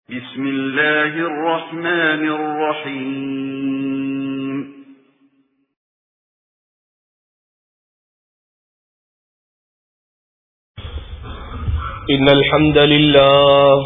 بسم الله الرحمن الرحيم إن الحمد لله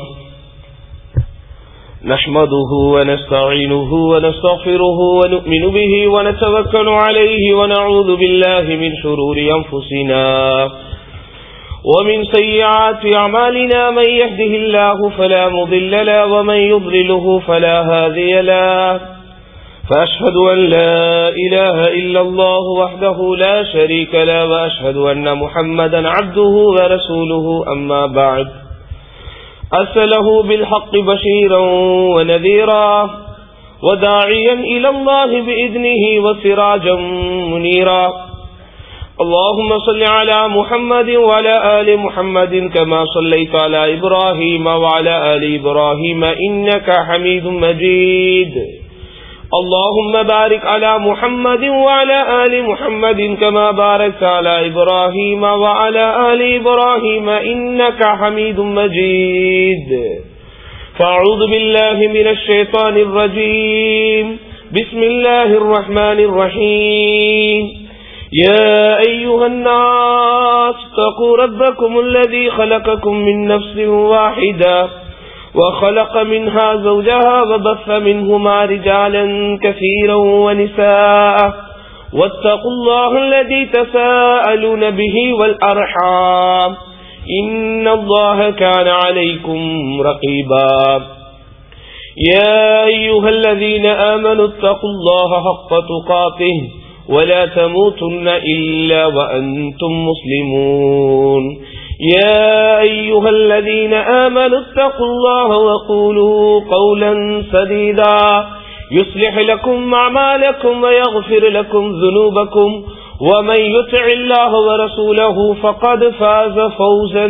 نحمده ونستعينه ونستغفره ونؤمن به ونتوكل عليه ونعوذ بالله من شرور أنفسنا ومن سيئات أعمالنا من يهده الله فلا مضل له ومن يضلله فلا هادي له فأشهد أن لا إله إلا الله وحده لا شريك له وأشهد أن محمدا عبده ورسوله أما بعد أرسله بالحق بشيرا ونذيرا وداعيا إلى الله بإذنه وسراجا منيرا اللهم صل على محمد وعلى آل محمد كما صليت على إبراهيم وعلى آل إبراهيم إنك حميد مجيد اللهم بارك على محمد وعلى آل محمد كما باركت على إبراهيم وعلى آل إبراهيم إنك حميد مجيد فأعوذ بالله من الشيطان الرجيم بسم الله الرحمن الرحيم يا أيها الناس اتقوا ربكم الذي خلقكم من نفس واحدة وخلق منها زوجها وبث منهما رجالا كثيرا ونساء واتقوا الله الذي تساءلون به والأرحام إن الله كان عليكم رقيبا يا أيها الذين آمنوا اتقوا الله حق تقاته ولا تموتن إلا وأنتم مسلمون يا أيها الذين آمنوا اتقوا الله وقولوا قولا سديدا يصلح لكم أعمالكم ويغفر لكم ذنوبكم ومن يطع الله ورسوله فقد فاز فوزا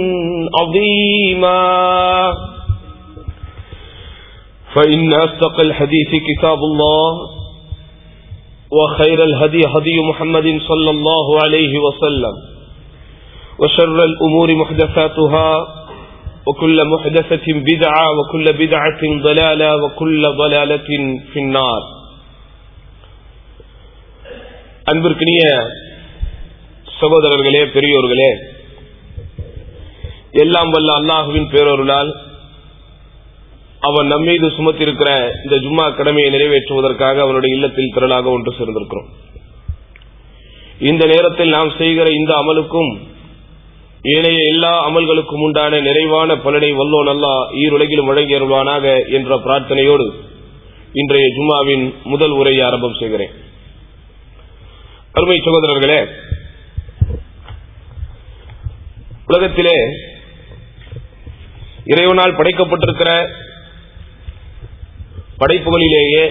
عظيما فإن أصدق الحديث كتاب الله وخير الهدي هدي محمد صلى الله عليه وسلم وشر الأمور محدثاتها وكل محدثة بدعة وكل بدعة ضلالة وكل ضلالة في النار அன்பிற்கினிய சகோதரர்களே பெரியோர்களே எல்லாம் வல்ல அல்லாஹுவின் பேரொருளால் அவன் நம்மீது சுமத்திருக்கிற இந்த ஜும்மா கடமையை நிறைவேற்றுவதற்காக அவனுடைய இல்லத்தில் திரளாக ஒன்று சேர்ந்திருக்கிறோம் இந்த நேரத்தில் நாம் செய்கிற இந்த அமலுக்கும் ஏனைய எல்லா அமல்களுக்கும் உண்டான நிறைவான பலனை வல்லோன் அல்லா ஈருலகிலும் வழங்கியருவானாக என்ற பிரார்த்தனையோடு இன்றைய ஜும்மாவின் முதல் உரையை ஆரம்பம் செய்கிறேன் அருமை சகோதரர்களே உலகத்திலே இறைவனால் படைக்கப்பட்டிருக்கிற படைப்புகளிலேயே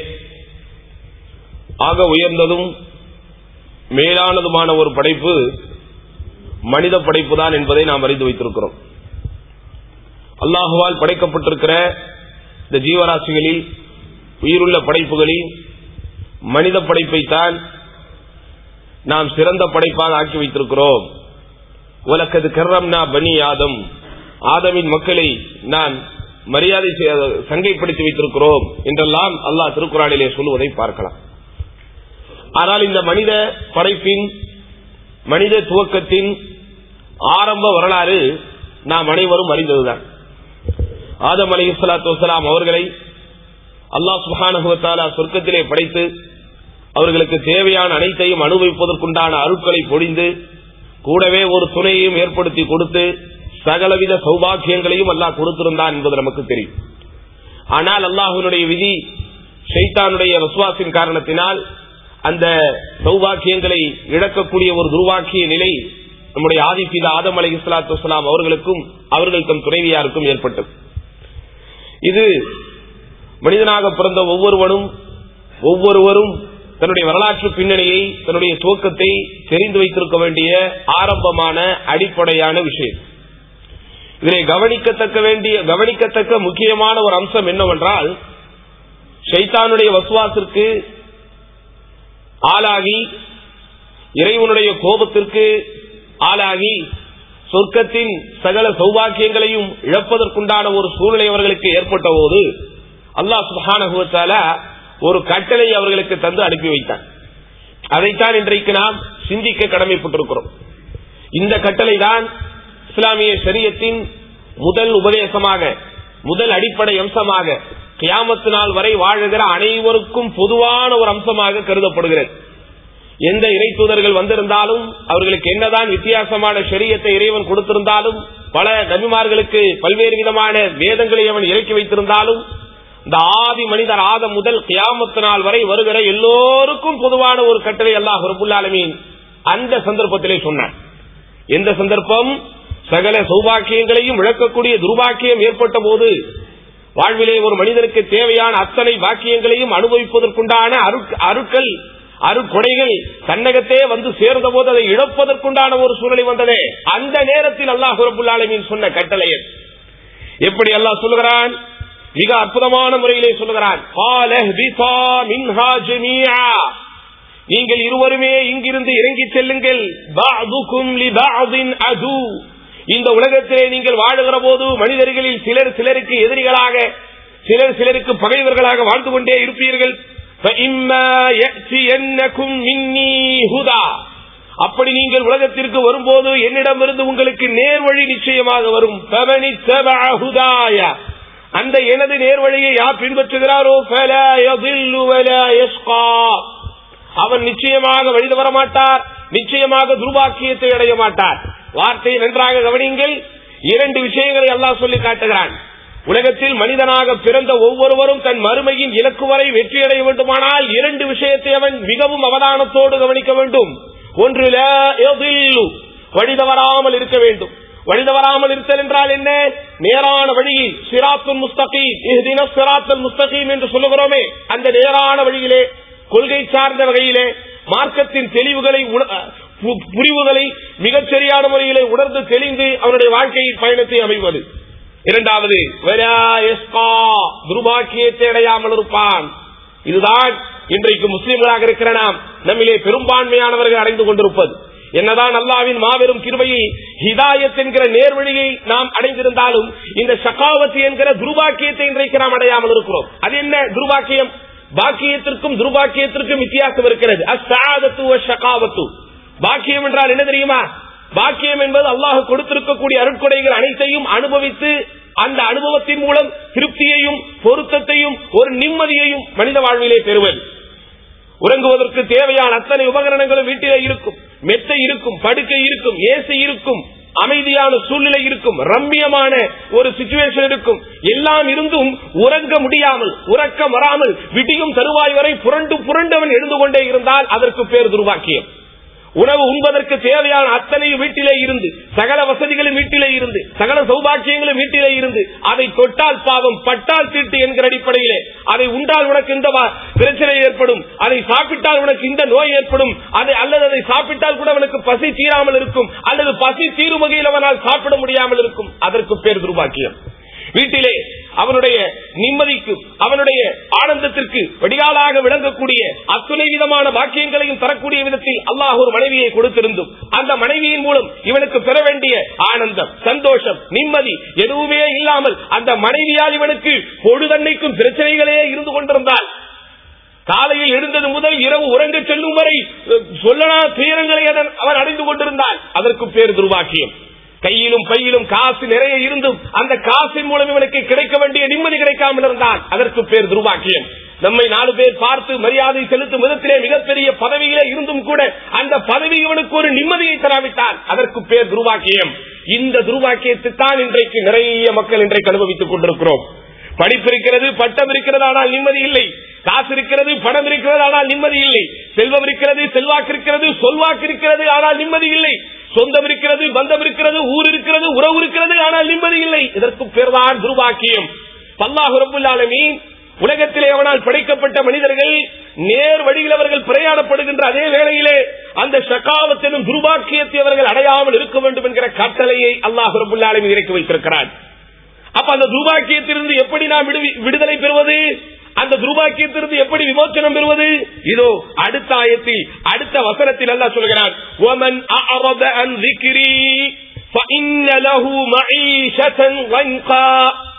ஆக உயர்ந்ததும் மேலானதுமான ஒரு படைப்பு மனித படைப்பு தான் என்பதை நாம் அறிந்து வைத்திருக்கிறோம் அல்லாஹுவால் படைக்கப்பட்டிருக்கிற இந்த ஜீவராசிகளில் உயிருள்ள படைப்புகளில் மனித படைப்பை தான் நாம் சிறந்த படைப்பாக ஆக்கி வைத்திருக்கிறோம் உலகது கர்ரம்னா பனி ஆதம் ஆதமின் மக்களை நான் மரியாதை சங்கைப்படுத்தி வைத்திருக்கிறோம் என்றெல்லாம் அல்லாஹ் திருக்குறானிலே சொல்லுவதை பார்க்கலாம் ஆனால் இந்த மனித படைப்பின் மனித துவக்கத்தின் ஆரம்ப வரலாறு நாம் அனைவரும் அறிந்ததுதான் ஆதம் அலி இஸ்லாத்து வலாம் அவர்களை அல்லாஹ் சுஹானுவத்தாலா சொர்க்கத்திலே படைத்து அவர்களுக்கு தேவையான அனைத்தையும் அனுபவிப்பதற்குண்டான அருட்களை பொழிந்து கூடவே ஒரு துணையையும் ஏற்படுத்தி கொடுத்து சகலவித சௌபாகியங்களையும் அல்லாஹ் கொடுத்திருந்தான் என்பது நமக்கு தெரியும் ஆனால் அல்லாஹுடைய விதி ஷைத்தானுடைய வசுவாசின் காரணத்தினால் அந்த சௌபாக்கியங்களை இழக்கக்கூடிய ஒரு துருவாக்கிய நிலை நம்முடைய ஆதிப்பித ஆதம் அலி இஸ்லாத்து வலாம் அவர்களுக்கும் அவர்கள் தம் துணைவியாருக்கும் ஏற்பட்டது இது மனிதனாக பிறந்த ஒவ்வொருவனும் ஒவ்வொருவரும் தன்னுடைய வரலாற்று பின்னணியை தன்னுடைய துவக்கத்தை தெரிந்து வைத்திருக்க வேண்டிய ஆரம்பமான அடிப்படையான விஷயம் இதனை கவனிக்கத்தக்க வேண்டிய கவனிக்கத்தக்க முக்கியமான ஒரு அம்சம் என்னவென்றால் ஷைத்தானுடைய வசுவாசிற்கு ஆளாகி இறைவனுடைய கோபத்திற்கு ஆளாகி சொர்க்கத்தின் சகல சௌபாக்கியங்களையும் இழப்பதற்குண்டான ஒரு சூழ்நிலை அவர்களுக்கு ஏற்பட்ட போது அல்லாஹ் சுபானுவத்தால ஒரு கட்டளை அவர்களுக்கு தந்து அனுப்பி வைத்தான் அதைத்தான் இன்றைக்கு நாம் சிந்திக்க கடமைப்பட்டிருக்கிறோம் இந்த கட்டளை தான் இஸ்லாமிய சரியத்தின் முதல் உபதேசமாக முதல் அடிப்படை அம்சமாக கியாமத்து நாள் வரை வாழுகிற அனைவருக்கும் பொதுவான ஒரு அம்சமாக கருதப்படுகிறது எந்த இறை தூதர்கள் வந்திருந்தாலும் அவர்களுக்கு என்னதான் வித்தியாசமான சரியத்தை இறைவன் கொடுத்திருந்தாலும் பல நபிமார்களுக்கு பல்வேறு விதமான வேதங்களை அவன் இறக்கி வைத்திருந்தாலும் இந்த ஆதி மனிதர் ஆதம் முதல் கியாமத்து நாள் வரை வருகிற எல்லோருக்கும் பொதுவான ஒரு கட்டளை அல்லாஹ் ரபுல்லாலமீன் அந்த சந்தர்ப்பத்திலே சொன்னார் எந்த சந்தர்ப்பம் சகல சௌபாக்கியங்களையும் இழக்கக்கூடிய துர்பாக்கியம் ஏற்பட்ட போது வாழ்விலே ஒரு மனிதனுக்கு தேவையான அத்தனை பாக்கியங்களையும் அனுபவிப்பதற்குண்டான அருட்கள் அருக்கொடைகள் தன்னகத்தே வந்து சேர்ந்த போது அதை இழப்பதற்குண்டான ஒரு சூழ்நிலை வந்ததே அந்த நேரத்தில் அல்லாஹ் ரபுல்லாலமீன் சொன்ன கட்டளை எப்படி அல்லாஹ் சொல்லுகிறான் மிக அற்புதமான முறையிலே சொல்லுகிறான் நீங்கள் இருவருமே இங்கிருந்து இறங்கி செல்லுங்கள் இந்த உலகத்திலே நீங்கள் வாழுகிற போது மனிதர்களில் சிலர் சிலருக்கு எதிரிகளாக சிலர் சிலருக்கு பகைவர்களாக வாழ்ந்து கொண்டே இருப்பீர்கள் அப்படி நீங்கள் உலகத்திற்கு வரும்போது என்னிடமிருந்து உங்களுக்கு நேர்வழி நிச்சயமாக வரும் அந்த எனது நேர்வழியை யார் பின்பற்றுகிறாரோ அவன் நிச்சயமாக வழித வர மாட்டார் நிச்சயமாக துர்பாக்கியத்தை அடைய மாட்டார் வார்த்தையை நன்றாக கவனிங்கள் இரண்டு விஷயங்களை எல்லாம் சொல்லி காட்டுகிறான் உலகத்தில் மனிதனாக பிறந்த ஒவ்வொருவரும் தன் மறுமையின் இலக்கு வரை வெற்றியடைய வேண்டுமானால் இரண்டு விஷயத்தை அவன் மிகவும் அவதானத்தோடு கவனிக்க வேண்டும் ஒன்று வழிதவராமல் இருக்க வேண்டும் வழிதவராமல் இருத்தல் என்றால் என்ன நேரான வழியில் சிராத்துல் முஸ்தகீம் சிராத்தல் முஸ்தகீம் என்று சொல்லுகிறோமே அந்த நேரான வழியிலே கொள்கை சார்ந்த வகையிலே மார்க்கத்தின் தெளிவுகளை புரிவுகளை மிகச் சரியான முறையிலே உணர்ந்து தெளிந்து அவனுடைய வாழ்க்கையின் பயணத்தை அமைவது இரண்டாவது துர்பாக்கியத்தை அடையாமல் இருப்பான் இதுதான் இன்றைக்கு முஸ்லிம்களாக இருக்கிற நாம் நம்மிலே பெரும்பான்மையானவர்கள் அடைந்து கொண்டிருப்பது என்னதான் அல்லாவின் மாபெரும் கிருபையை ஹிதாயத் என்கிற நேர்வழியை நாம் அடைந்திருந்தாலும் இந்த சகாவத்து என்கிற துர்பாக்கியத்தை இன்றைக்கு நாம் அடையாமல் இருக்கிறோம் அது என்ன துர்பாக்கியம் பாக்கியத்திற்கும் துர்பாக்கியத்திற்கும் வித்தியாசம் இருக்கிறது அசாதத்து ஷகாவத்து பாக்கியம் என்றால் என்ன தெரியுமா பாக்கியம் என்பது அல்லாஹ் கொடுத்திருக்கக்கூடிய அருட்கொடைகள் அனைத்தையும் அனுபவித்து அந்த அனுபவத்தின் மூலம் திருப்தியையும் பொருத்தத்தையும் ஒரு நிம்மதியையும் மனித வாழ்விலே பெறுவது உறங்குவதற்கு தேவையான அத்தனை உபகரணங்களும் வீட்டிலே இருக்கும் மெத்தை இருக்கும் படுக்கை இருக்கும் ஏசி இருக்கும் அமைதியான சூழ்நிலை இருக்கும் ரம்மியமான ஒரு சுச்சுவேஷன் இருக்கும் எல்லாம் இருந்தும் உறங்க முடியாமல் உறக்கம் வராமல் விடியும் தருவாய் வரை புரண்டு புரண்டவன் எழுந்து கொண்டே இருந்தால் அதற்கு பேர் துர்வாக்கியம் உணவு உண்பதற்கு தேவையான அத்தனை வீட்டிலே இருந்து சகல வசதிகளும் வீட்டிலே இருந்து சகல சௌபாக்கியங்களும் வீட்டிலே இருந்து அதை தொட்டால் பாவம் பட்டால் தீட்டு என்கிற அடிப்படையிலே அதை உண்டால் உனக்கு இந்த பிரச்சனை ஏற்படும் அதை சாப்பிட்டால் உனக்கு இந்த நோய் ஏற்படும் அதை அல்லது அதை சாப்பிட்டால் கூட அவனுக்கு பசி தீராமல் இருக்கும் அல்லது பசி தீரும் வகையில் அவனால் சாப்பிட முடியாமல் இருக்கும் அதற்கு பேர் துர்பாக்கியம் வீட்டிலே அவனுடைய நிம்மதிக்கு அவனுடைய ஆனந்தத்திற்கு வடிகாலாக விளங்கக்கூடிய அத்துணை விதமான பாக்கியங்களையும் தரக்கூடிய விதத்தில் அல்லாஹ் ஒரு மனைவியை கொடுத்திருந்தும் அந்த மனைவியின் மூலம் இவனுக்கு பெற வேண்டிய ஆனந்தம் சந்தோஷம் நிம்மதி எதுவுமே இல்லாமல் அந்த மனைவியால் இவனுக்கு பொழுதன்னைக்கும் பிரச்சனைகளே இருந்து கொண்டிருந்தால் காலையில் எழுந்தது முதல் இரவு உறங்க செல்லும் வரை சொல்லனா துயரங்களை அவன் அடைந்து கொண்டிருந்தான் அதற்கு பேர் துர்பாக்கியம் கையிலும் பையிலும் காசு நிறைய இருந்தும் அந்த காசின் மூலம் இவனுக்கு கிடைக்க வேண்டிய நிம்மதி கிடைக்காமல் இருந்தான் அதற்கு பேர் துர்பாக்கியம் நம்மை நாலு பேர் பார்த்து மரியாதை செலுத்தும் விதத்திலே மிகப்பெரிய பதவியிலே இருந்தும் கூட அந்த பதவி இவனுக்கு ஒரு நிம்மதியை தராவிட்டால் அதற்கு பேர் துர்பாக்கியம் இந்த துர்பாக்கியத்தைத்தான் இன்றைக்கு நிறைய மக்கள் இன்றைக்கு அனுபவித்துக் கொண்டிருக்கிறோம் படிப்பு இருக்கிறது பட்டம் இருக்கிறது ஆனால் நிம்மதி இல்லை காசு இருக்கிறது பணம் இருக்கிறது ஆனால் நிம்மதி இல்லை செல்வம் இருக்கிறது செல்வாக்கு இருக்கிறது சொல்வாக்கு இருக்கிறது ஆனால் நிம்மதி இல்லை சொந்தம் இருக்கிறது பந்தம் இருக்கிறது ஊர் இருக்கிறது உறவு இருக்கிறது ஆனால் நிம்மதி இல்லை இதற்கு பேர்தான் துர்பாக்கியம் பல்லாஹு ரபுல்லாலமீன் உலகத்திலே அவனால் படைக்கப்பட்ட மனிதர்கள் நேர் வழியில் அவர்கள் பிரயாணப்படுகின்ற அதே வேளையிலே அந்த ஷகாவத்தினும் துர்பாக்கியத்தை அவர்கள் அடையாமல் இருக்க வேண்டும் என்கிற கட்டளையை அல்லாஹு ரபுல்லாலமீன் இறக்கி வைத்திருக்கிறார் அப்ப அந்த துர்பாக்கியத்திலிருந்து எப்படி நாம் விடுதலை பெறுவது அந்த துர்பாக்கியத்திலிருந்து எப்படி விமோச்சனம் பெறுவது இதோ அடுத்த ஆயத்தில் அடுத்த வசனத்தில் அல்ல சொல்கிறான் فَإِنَّ لَهُ مَعِيشَةً ضَنْكًا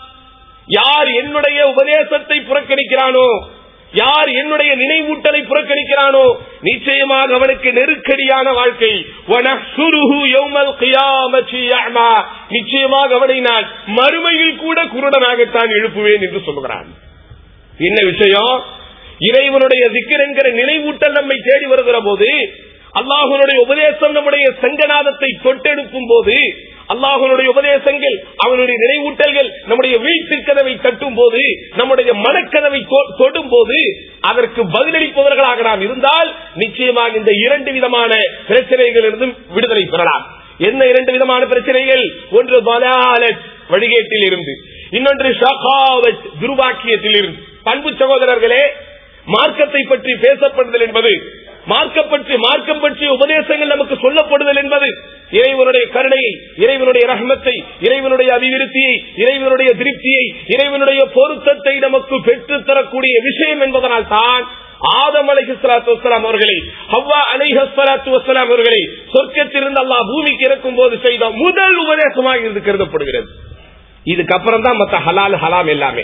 யார் என்னுடைய உபதேசத்தை புறக்கணிக்கிறானோ யார் என்னுடைய நினைவூட்டலை புறக்கணிக்கிறானோ நிச்சயமாக அவனுக்கு நெருக்கடியான வாழ்க்கை وَنَحْشُرُهُ يَوْمَ الْقِيَامَةِ أَعْمَى நிச்சயமாக அவனை நான் மறுமையில் கூட குருடனாகத்தான் எழுப்புவேன் என்று சொல்லுகிறான் என்ன விஷயம் இறைவனுடைய திக்கர் என்கிற நினைவூட்டல் நம்மை தேடி வருகிற போது அல்லாஹனுடைய உபதேசம் நம்முடைய சங்கநாதத்தை தொட்டெடுக்கும் போது அல்லாஹனுடைய உபதேசங்கள் அவனுடைய நினைவூட்டல்கள் நம்முடைய வீட்டு கதவை தட்டும் போது நம்முடைய மனக்கதவை தொ- தொடும் போது அதற்கு பதிலளிப்பவர்களாக நாம் இருந்தால் நிச்சயமாக இந்த இரண்டு விதமான பிரச்சனைகளிலிருந்தும் விடுதலை பெறலாம் என்ன இரண்டு விதமான பிரச்சனைகள் ஒன்று பலாலத் வழிகேட்டில் இருந்து இன்னொன்று ஷகாவத் துர்வாக்கியத்தில் இருந்து பண்பு சகோதரர்களே மார்க்கத்தை பற்றி பேசப்படுதல் என்பது மார்க்கம் பற்றி மார்க்கம் பற்றிய உபதேசங்கள் நமக்கு சொல்லப்படுதல் என்பது இறைவனுடைய கருணையை இறைவனுடைய ரஹ்மத்தை இறைவனுடைய அபிவிருத்தியை இறைவனுடைய திருப்தியை இறைவனுடைய பொருத்தத்தை நமக்கு பெற்றுத் தரக்கூடிய விஷயம் என்பதனால் தான் ஆதம் அலைஹிஸ்ஸலாத்து வஸ்ஸலாம் அவர்களை ஹவ்வா அலைஹிஸ்ஸலாத்து வஸ்ஸலாம் அவர்களை சொர்க்கத்திலிருந்து அல்லாஹ் பூமிக்கு இறக்கும் போது செய்த முதல் உபதேசமாக இது கருதப்படுகிறது இதுக்கப்புறம் தான் மத்த ஹலால் ஹலாம் எல்லாமே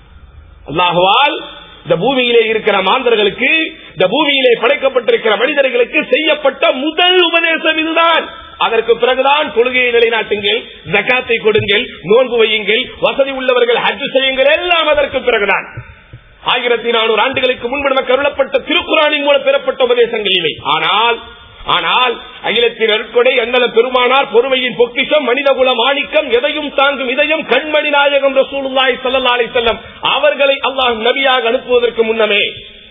அல்லாஹுவால் இந்த பூமியிலே இருக்கிற மாந்தர்களுக்கு இந்த பூமியிலே படைக்கப்பட்டிருக்கிற மனிதர்களுக்கு செய்யப்பட்ட முதல் உபதேசம் இதுதான் அதற்கு பிறகுதான் தொழுகையை நிலைநாட்டுங்கள் ஜக்காத்தை கொடுங்கள் நோன்பு வையுங்கள் வசதி உள்ளவர்கள் ஹஜ் செய்யுங்கள் எல்லாம் அதற்கு பிறகுதான் ஆயிரத்தி நானூறு ஆண்டுகளுக்கு முன்பு நமக்கு அருளப்பட்ட திருக்குறானின் மூலம் பெறப்பட்ட உபதேசங்கள் இவை ஆனால் ஆனால் அகிலத்தின் அருட்கொடை அண்ணல பெருமானார் பொறுமையின் பொக்கிஷம் மனிதகுல மாணிக்கம் எதையும் தாங்கும் இதயம் கண்மணி நாயகம் ரசூலுல்லாஹி ஸல்லல்லாஹு அலைஹி வஸல்லம் அவர்களை அல்லாஹ் நபியாக அனுப்புவதற்கு முன்னமே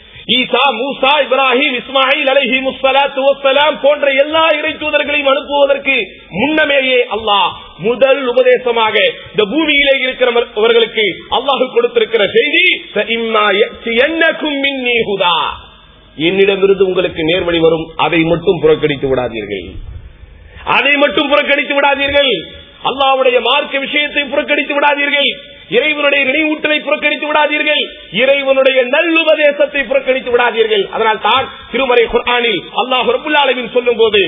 ஈசா மூசா இப்ராஹிம் இஸ்மாயில் அலைஹி முஸ்ஸலாத்து வஸ்ஸலாம் போன்ற எல்லா இறை தூதர்களையும் அனுப்புவதற்கு முன்னமேயே அல்லாஹ் முதல் உபதேசமாக இந்த பூமியிலே இருக்கிறவர்களுக்கு அல்லாஹ் கொடுத்திருக்கிற செய்தி "ஃபஇம்மா யأتியன்னகும் மின்னி ஹுதா." என்னிடமிருந்து உங்களுக்கு நேர்வழி வரும் அதை மட்டும் புறக்கணித்து விடாதீர்கள் அதை மட்டும் புறக்கணித்து விடாதீர்கள் அல்லாவுடைய மார்க்க விஷயத்தை புறக்கணித்து விடாதீர்கள் இறைவனுடைய நினைவூட்டலை புறக்கணித்து விடாதீர்கள் இறைவனுடைய நல்லுபதேசத்தை புறக்கணித்து விடாதீர்கள் அதனால் தான் திருமறை குர்ஆனில் அல்லாஹ் ரபுல் ஆலமீன் சொல்லும் போது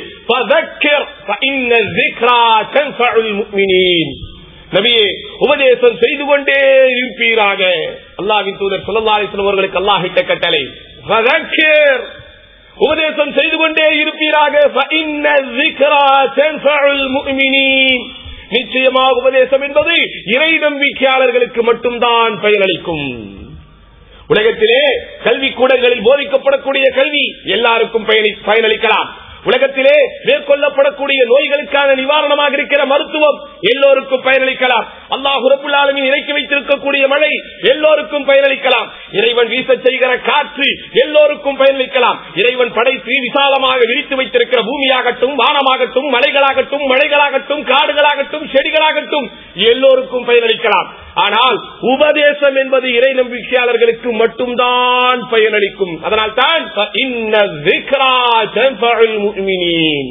நபியே உபதேசம் செய்து கொண்டே இருப்பீராக அல்லாஹ்வின் தூதர் ஸல்லல்லாஹு அலைஹி வஸல்லம் அவர்களுக்கு அல்லாஹ் இட்ட கட்டளை ஃபதக்கர் உபதேசம் செய்து கொண்டே இருப்பீராக فإن الذكرى تنفع المؤمنين நிச்சயமாக உபதேசம் என்பது இறை நம்பிக்கையாளர்களுக்கு மட்டும்தான் பயனளிக்கும் உலகத்திலே கல்வி கூடங்களில் போதிக்கப்படக்கூடிய கல்வி எல்லாருக்கும் பயனி- பயனளிக்கலாம் உலகத்திலே மேற்கொள்ளப்படக்கூடிய நோய்களுக்கான நிவாரணமாக இருக்கிற மருத்துவம் எல்லோருக்கும் பயனளிக்கலாம் அல்லாஹ் ரபுல் ஆலமீன் இறக்கி வைத்திருக்கக்கூடிய மழை எல்லோருக்கும் பயனளிக்கலாம் இறைவன் வீச செய்கிற காற்று எல்லோருக்கும் பயனளிக்கலாம் இறைவன் படைத்து விசாலமாக விரித்து வைத்திருக்கிற பூமியாகட்டும் வானமாகட்டும் மலைகளாகட்டும் மழைகளாகட்டும் காடுகளாகட்டும் செடிகளாகட்டும் எல்லோருக்கும் பயனளிக்கலாம் ஆனால் உபதேசம் என்பது இறை நம்பிக்கையாளர்களுக்கு மட்டும்தான் பயனளிக்கும் அதனால் தான் இன்ன ذِكْرَى تَنْفَعُ الْمُؤْمِنِينَ.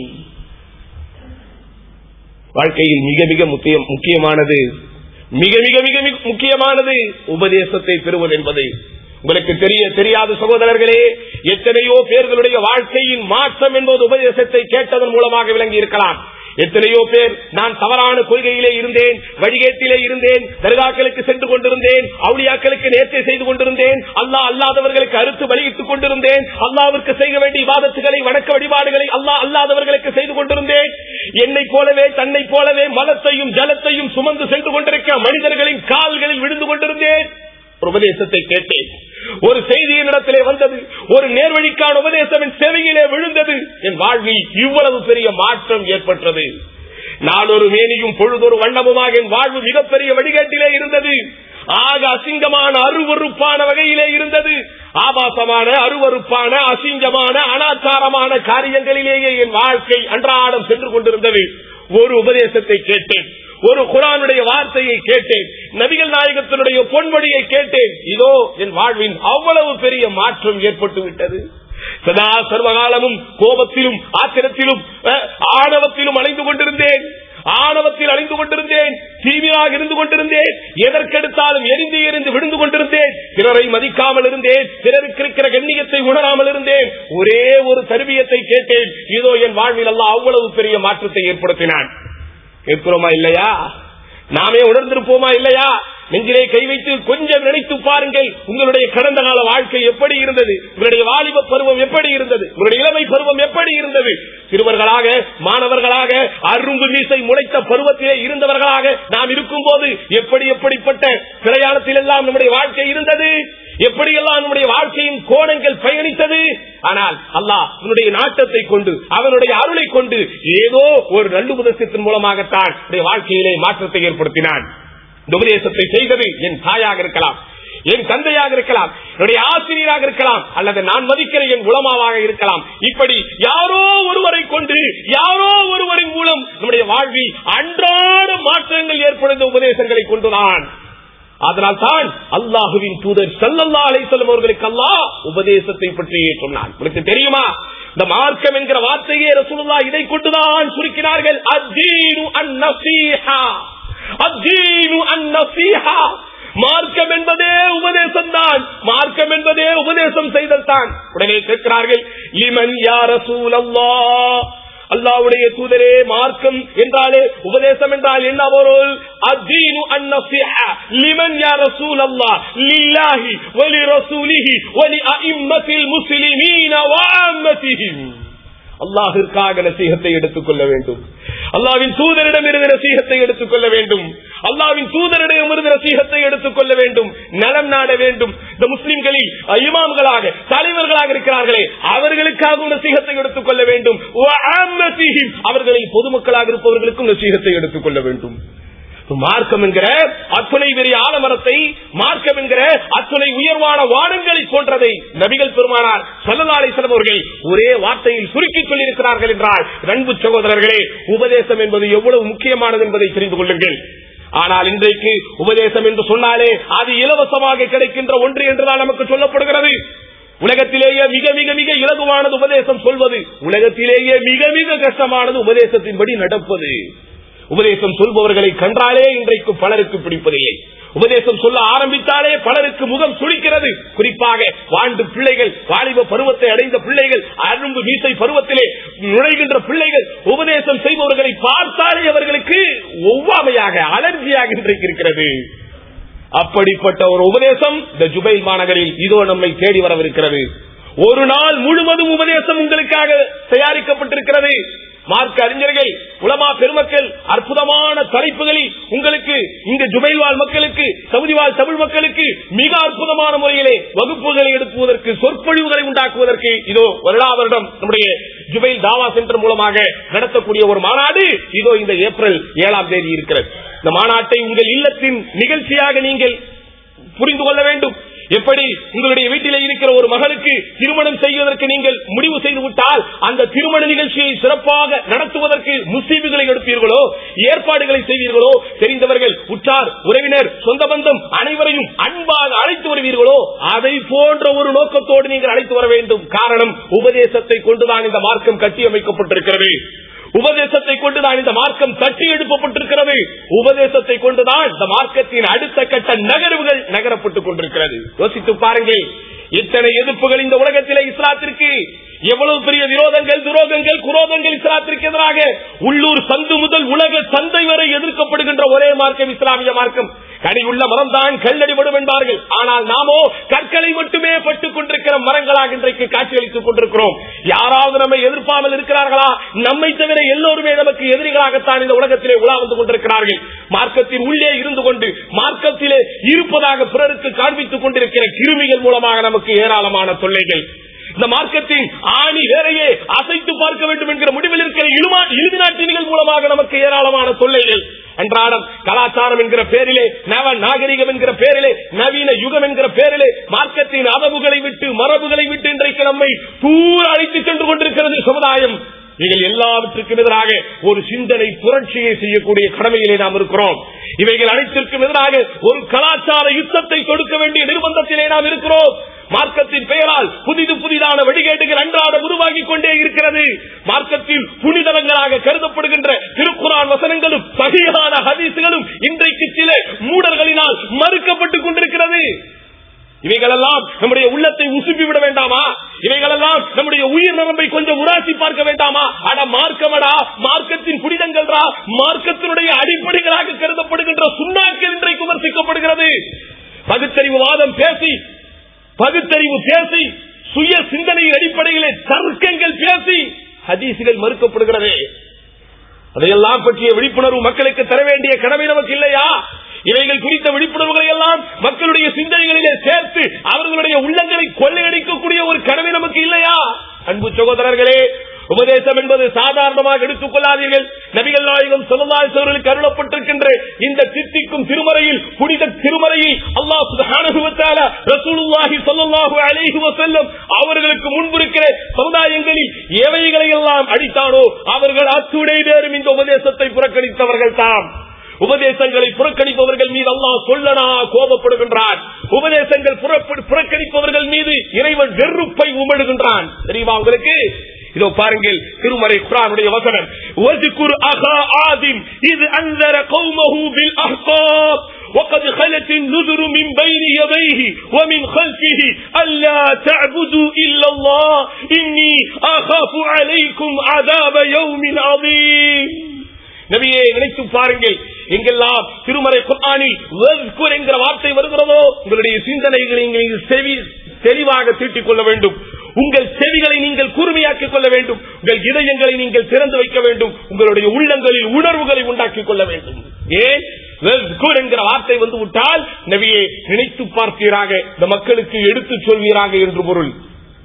வாழ்க்கையில் மிக மிக முக்கியம் முக்கியமானது மிக மிக மிக மிக முக்கியமானது உபதேசத்தை பெறுவது என்பது உங்களுக்கு தெரிய தெரியாத சகோதரர்களே எத்தனையோ பேர்களுடைய வாழ்க்கையின் மாற்றம் என்பது உபதேசத்தை கேட்டதன் மூலமாக விளங்கி இருக்கலாம் எத்தனையோ பேர் நான் தவறான கொள்கையிலே இருந்தேன் வழிகேட்டிலே இருந்தேன் தர்காக்களுக்கு சென்று கொண்டிருந்தேன் அவுளியாக்களுக்கு நேர்த்தை செய்து கொண்டிருந்தேன் அல்லாஹ் அல்லாதவர்களுக்கு அறுத்து வழியிட்டுக் கொண்டிருந்தேன் அல்லாவிற்கு செய்ய வேண்டிய இபாதத்துகளை வணக்க வழிபாடுகளை அல்லாஹ் அல்லாதவர்களுக்கு செய்து கொண்டிருந்தேன் என்னை போலவே தன்னை போலவே மலத்தையும் ஜலத்தையும் சுமந்து சென்று கொண்டிருக்கிற மனிதர்களின் கால்களில் விழுந்து கொண்டிருந்தேன் ஒரு உபதேசத்தை கேட்டேன் ஒரு செய்தி என்னிடத்திலே வந்தது ஒரு நேர்வழிக்கான உபதேசம் என் செவியிலே விழுந்தது என் வாழ்வில் இவ்வளவு பெரிய மாற்றம் ஏற்பட்டது நாளொரு மேனியும் பொழுதொரு வண்ணமுமாக என் வாழ்வு மிகப்பெரிய வழிகாட்டிலே இருந்தது ஆக அசிங்கமான அருவறுப்பான வகையிலே இருந்தது ஆபாசமான அருவறுப்பான அசிங்கமான அனாச்சாரமான காரியங்களிலேயே என் வாழ்க்கை அன்றாடம் சென்று கொண்டிருந்தது ஒரு உபதேசத்தை கேட்டேன் ஒரு குரானுடைய வார்த்தையை கேட்டேன் நபிகள் நாயகத்தினுடைய பொன்மொழியை கேட்டேன் இதோ என் வாழ்வின் அவ்வளவு பெரிய மாற்றம் ஏற்பட்டு விட்டது சதா சர்வகாலமும் கோபத்திலும் ஆத்திரத்திலும் அஹ், ஆணவத்திலும் அலைந்து கொண்டிருந்தேன் ஆணவத்தில் அடைந்து கொண்டிருந்தேன் தீவிராக இருந்து கொண்டிருந்தேன் எதற்கெடுத்தாலும் எரிந்து எரிந்து விழுந்து கொண்டிருந்தேன் பிறரை மதிக்காமல் இருந்தேன் பிறருக்கு இருக்கிற கண்ணியத்தை உணராமல் இருந்தேன் ஒரே ஒரு தருவியத்தை கேட்டேன் இதோ என் வாழ்வில் எல்லாம் அவ்வளவு பெரிய மாற்றத்தை ஏற்படுத்தினான் கேட்கிறோமா இல்லையா நாமே உணர்ந்திருப்போமா இல்லையா நெஞ்சிலே கை வைத்து கொஞ்சம் நினைத்து பாருங்கள் உங்களுடைய கடந்த கால வாழ்க்கை எப்படி இருந்தது உங்களுடைய வாலிப பருவம் எப்படி இருந்தது உங்களுடைய இளமை பருவம் எப்படி இருந்தது சிறுவர்களாக மாணவர்களாக அரும்பு மீசை முளைத்த பருவத்திலே இருந்தவர்களாக நாம் இருக்கும் போது எப்படி எப்படிப்பட்ட பிரயாணத்தில் எல்லாம் நம்முடைய வாழ்க்கை இருந்தது எப்படியெல்லாம் நம்முடைய வாழ்க்கையின் கோணங்கள் பயணித்தது ஆனால் அல்லாஹ் அவனுடைய நாட்டத்தை கொண்டு அவனுடைய அருளை கொண்டு ஏதோ ஒரு நல்லுபதேசத்தின் மூலமாகத்தான் நம்முடைய வாழ்க்கையிலே மாற்றத்தை ஏற்படுத்தினான் இந்த உபதேசத்தை செய்தது என் தாயாக இருக்கலாம் என் தந்தையாக இருக்கலாம் என்னுடைய ஆசிரியராக இருக்கலாம் அல்லது நான் மதிக்கிற என் உளமாவாக இருக்கலாம் இப்படி யாரோ ஒருவரை கொண்டு யாரோ ஒருவரின் மூலம் நம்முடைய வாழ்வில் அன்றாட மாற்றங்கள் ஏற்படுத்த உபதேசங்களை கொண்டுதான் அதனால் தான் அல்லாஹுவின் தூதர் சல்லல்லா அலைசல்லம் அவர்களுக்கு அல்லாஹ் உபதேசத்தை பற்றியே சொன்னான் உங்களுக்கு தெரியுமா இந்த மார்க்கம் என்கிற வார்த்தையே ரசூலுல்லா இதை கொண்டுதான் சுருக்கினார்கள் அத்தீனு அந்நசீஹா அத்தீனு அந்நசீஹா மார்க்கம் என்பதே உபதேசம் தான் மார்க்கம் என்பதே உபதேசம் செய்தல் தான் உடனே கேட்கிறார்கள் இமன் யார சூழல்லா அல்லாவுடைய தூதரே மார்க்கம் என்றாலே உபதேசம் என்றால் என்ன பொருள் அத்தீனு அந்நசிஹா லிமன் யா ரசூல் அல்லாஹ் லில்லாஹி வலி ரசூலிஹி வலி அஇம்மத்தில் முஸ்லிமீன வஅம்மத்திஹிம் அல்லாஹிற்காக நசீகத்தை எடுத்துக் கொள்ள வேண்டும் அல்லாவின் தூதரிடம் இருந்து நசீகத்தை எடுத்துக் கொள்ள வேண்டும் அல்லாவின் தூதரிடம் இருந்து நசீகத்தை எடுத்துக் கொள்ள வேண்டும் நலம் நாட வேண்டும் இந்த முஸ்லிம்களில் இமாம்களாக தலைவர்களாக இருக்கிறார்களே அவர்களுக்காகவும் நசீகத்தை எடுத்துக் கொள்ள வேண்டும் அவர்களில் பொதுமக்களாக இருப்பவர்களுக்கும் நசீகத்தை எடுத்துக் கொள்ள வேண்டும் மார்க்கம் என்கிற அத்துணை பெரிய ஆலமரத்தை மார்க்கம் என்கிற அத்துணை உயர்வான வானங்களை போன்றதை நபிகள் பெருமானார் சல்லலாலை செல்வர்கள் ஒரே வார்த்தையில் சுருக்கி சொல்லியிருக்கிறார்கள் என்றால் அன்பு சகோதரர்களே உபதேசம் என்பது எவ்வளவு முக்கியமானது என்பதை தெரிந்து கொள்ளுங்கள் ஆனால் இன்றைக்கு உபதேசம் என்று சொன்னாலே அது இலவசமாக கிடைக்கின்ற ஒன்று என்றுதான் நமக்கு சொல்லப்படுகிறது உலகத்திலேயே மிக மிக மிக இலகுவானது உபதேசம் சொல்வது உலகத்திலேயே மிக மிக கஷ்டமானது உபதேசத்தின்படி நடப்பது உபதேசம் சொல்பவர்களை கண்டாலே இன்றைக்கு பலருக்கு பிடிப்பதில்லை உபதேசம் சொல்ல ஆரம்பித்தாலே பலருக்கு முகம் சுழிக்கிறது குறிப்பாக வாழ்ந்து பிள்ளைகள் வாலிப பருவத்தை அடைந்த பிள்ளைகள் அரும்பு மீசை பருவத்திலே நுழைகின்ற பிள்ளைகள் உபதேசம் செய்பவர்களை பார்த்தாலே அவர்களுக்கு ஒவ்வாமையாக அலர்ஜியாக இன்றைக்கு இருக்கிறது அப்படிப்பட்ட ஒரு உபதேசம் இந்த ஜுபைல் மாநகரில் இதோ நம்மை தேடி வரவிருக்கிறது ஒரு நாள் முழுவதும் உபதேசம் உங்களுக்காக தயாரிக்கப்பட்டிருக்கிறது மார்க்க அறிஞர்கள் உலமா பெருமக்கள் அற்புதமான தலைப்புகளில் உங்களுக்கு இந்த ஜுபைல் வாழ் மக்களுக்கு சவுதி வாழ் தமிழ் மக்களுக்கு மிக அற்புதமான முறையிலே வகுப்புகளை எடுப்புவதற்கு சொற்பொழிவுகளை உண்டாக்குவதற்கு இதோ வருடா வருடம் நம்முடைய ஜுபைல் தாவா சென்டர் மூலமாக நடத்தக்கூடிய ஒரு மாநாடு இதோ இந்த ஏப்ரல் ஏழாம் தேதி இருக்கிறது இந்த மாநாட்டை உங்கள் இல்லத்தின் நிகழ்ச்சியாக நீங்கள் புரிந்து கொள்ள வேண்டும் எப்படி உங்களுடைய வீட்டிலே இருக்கிற ஒரு மகளுக்கு திருமணம் செய்வதற்கு நீங்கள் முடிவு செய்து விட்டால் அந்த திருமண நிகழ்ச்சியை சிறப்பாக நடத்துவதற்கு முஸ்லீம்களை எடுப்பீர்களோ ஏற்பாடுகளை செய்வீர்களோ தெரிந்தவர்கள் உற்றார் உறவினர் சொந்த பந்தம் அனைவரையும் அன்பாக அழைத்து வருவீர்களோ அதை போன்ற ஒரு நோக்கத்தோடு நீங்கள் அழைத்து வர வேண்டும் காரணம் உபதேசத்தை கொண்டுதான் இந்த மார்க்கம் கட்டியமைக்கப்பட்டிருக்கிறது உபதேசத்தை கொண்டுதான் இந்த மார்க்கம் தட்டி எழுப்பப்பட்டிருக்கிறது உபதேசத்தை கொண்டுதான் இந்த மார்க்கத்தின் அடுத்த கட்ட நகர்வுகள் நகரப்பட்டுக் கொண்டிருக்கிறது யோசித்து பாருங்கள் இத்தனை எதிர்ப்புகள் இந்த உலகத்திலே இஸ்லாத்திற்கு எவ்வளவு பெரிய விரோதங்கள் துரோகங்கள் குரோதங்கள் இஸ்லாத்திற்கு எதிராக உள்ளூர் சந்து முதல் உலக சந்தை வரை எதிர்க்கப்படுகின்ற ஒரே மார்க்கம் இஸ்லாமிய மார்க்கம் கனி உள்ள மரம் தான் கல்லடிபடும் என்பார்கள் ஆனால் நாமோ கற்களை மட்டுமே பட்டுக் கொண்டிருக்கிற மரங்களாக இன்றைக்கு காட்சியளித்துக் கொண்டிருக்கிறோம் யாராவது நம்மை எதிர்ப்பாமல் இருக்கிறார்களா நம்மை தவிர எல்லோருமே நமக்கு எதிரிகளாகத்தான் இந்த உலகத்திலே உலா வந்து கொண்டிருக்கிறார்கள் மார்க்கத்தின் உள்ளே இருந்து கொண்டு மார்க்கத்திலே இருப்பதாக பிறருக்கு காண்பித்துக் கொண்டிருக்கிற கிருமிகள் மூலமாக நமக்கு ஏராளமான தொல்லைகள் இந்த மார்க்கத்தின் ஆணி வேறையே அசைத்து பார்க்க வேண்டும் என்கிற முடிவில் இருக்கிற இறுதி நாட்டினிகள் மூலமாக நமக்கு ஏராளமான தொல்லைகள் அன்றாடம் கலாச்சாரம் என்கிற பேரிலே நவ நாகரிகம் என்கிற பேரிலே நவீன யுகம் என்கிற பேரிலே மார்க்கத்தின் அதவுகளை விட்டு மரபுகளை விட்டு இன்றைக்கு நம்மை தூர அழைத்து சென்று கொண்டிருக்கிறது சமுதாயம் இவைகள் எல்லாவற்றுக்கும் எதிராக ஒரு சிந்தனை புரட்சியை செய்யக்கூடிய கடமையிலே நாம் இருக்கிறோம் இவைகள் அனைத்திற்கும் எதிராக ஒரு கலாச்சார யுத்தத்தை கொடுக்க வேண்டிய நிர்பந்தத்திலே நாம் இருக்கிறோம் மார்க்கத்தின் பெயரால் புதிது புதிதான வழிகேடுகள் அன்றாடம் உருவாகி கொண்டே இருக்கிறது மார்க்கத்தில் புனிதரங்களாக கருதப்படுகின்ற திருக்குறான் வசனங்களும் சகியான ஹதீசுகளும் இன்றைக்கு சில மூடர்களினால் மறுக்கப்பட்டுக் கொண்டிருக்கிறது இவைகளெல்லாம் நம்முடைய உள்ளத்தை உசுப்பி விட வேண்டாமா இவைகளெல்லாம் நம்முடைய உயிர் நரம்பை கொஞ்சம் உராசி பார்க்க வேண்டாமா அட மார்க்கமடா மார்க்கத்தின் புனிதங்கள்ரா மார்க்கத்தினுடைய அடிப்படைகளாக கருதப்படுகின்ற சுண்ணாக்கள் இன்றைக்கு விமர்சிக்கப்படுகிறது பகுத்தறிவு வாதம் பேசி பகுத்தறிவு பேசி சுய சிந்தனையின் அடிப்படையிலே தர்க்கங்கள் பேசி ஹதீசுகள் மறுக்கப்படுகிறது அதையெல்லாம் பற்றிய விழிப்புணர்வு மக்களுக்கு தர வேண்டிய கடமை நமக்கு இல்லையா இவைகள் குறித்த விழிப்புணர்வுகளை எல்லாம் மக்களுடைய சிந்தனைகளிலே சேர்த்து அவர்களுடைய உள்ளங்களை கொள்ளையடிக்கக்கூடிய ஒரு கடமை நமக்கு இல்லையா அன்பு சகோதரர்களே உபதேசம் என்பது சாதாரணமாக எடுத்துக் கொள்ளாதீர்கள் நபிகள் நாயகம் சொல்லலாசவர்களுக்கு அருளப்பட்டிருக்கின்ற இந்த தித்திக்கும் திருமறையில் புனித திருமறையில் அல்லாஹ் சுகானுபவத்தால ரசூலுல்லாஹி சொல்லல்லாஹு அலைஹி வஸல்லம் அவர்களுக்கு முன்பிருக்கிற சமுதாயங்களில் எவைகளை எல்லாம் அடித்தானோ அவர்கள் அத்துடை பேரும் இந்த உபதேசத்தை புறக்கணித்தவர்கள் தாம் உபதேசங்களை புறக்கணிப்பவர்கள் மீது அல்லாஹ் சொல்லனா கோபப்படுகின்றான் உபதேசங்கள் புறப்படு- புறக்கணிப்பவர்கள் மீது இறைவன் வெறுப்பை உமிழுகின்றான் தெரியுமா உங்களுக்கு இதோ பாருங்கள் திருமறை குரானுடைய வசனம் وَاذْكُرْ أَخَا عَادٍ إِذْ أَنذَرَ قَوْمَهُ بِالْأَحْقَابِ وقد خلت النذر من بين يديه ومن خلفه ألا تعبدوا إلا الله إني أخاف عليكم عذاب يوم عظيم நபியே நினைத்து பாருங்கள் எங்கெல்லாம் திருமறை குர்ஆனில் வஸ்குர் என்கிற வார்த்தை வருகிறதோ உங்களுடைய சிந்தனைகளை நீங்கள் செவி தெளிவாக தீட்டிக் கொள்ள வேண்டும் உங்கள் செவிகளை நீங்கள் கூர்மையாக்கிக் கொள்ள வேண்டும் உங்கள் இதயங்களை நீங்கள் திறந்து வைக்க வேண்டும் உங்களுடைய உள்ளங்களில் உணர்வுகளை உண்டாக்கிக் கொள்ள வேண்டும் ஏன் வஸ்குர் என்கிற வார்த்தை வந்து விட்டால் நபியே நினைத்து பார்ப்பீராக இந்த மக்களுக்கு எடுத்துச் சொல்வீராக என்று பொருள்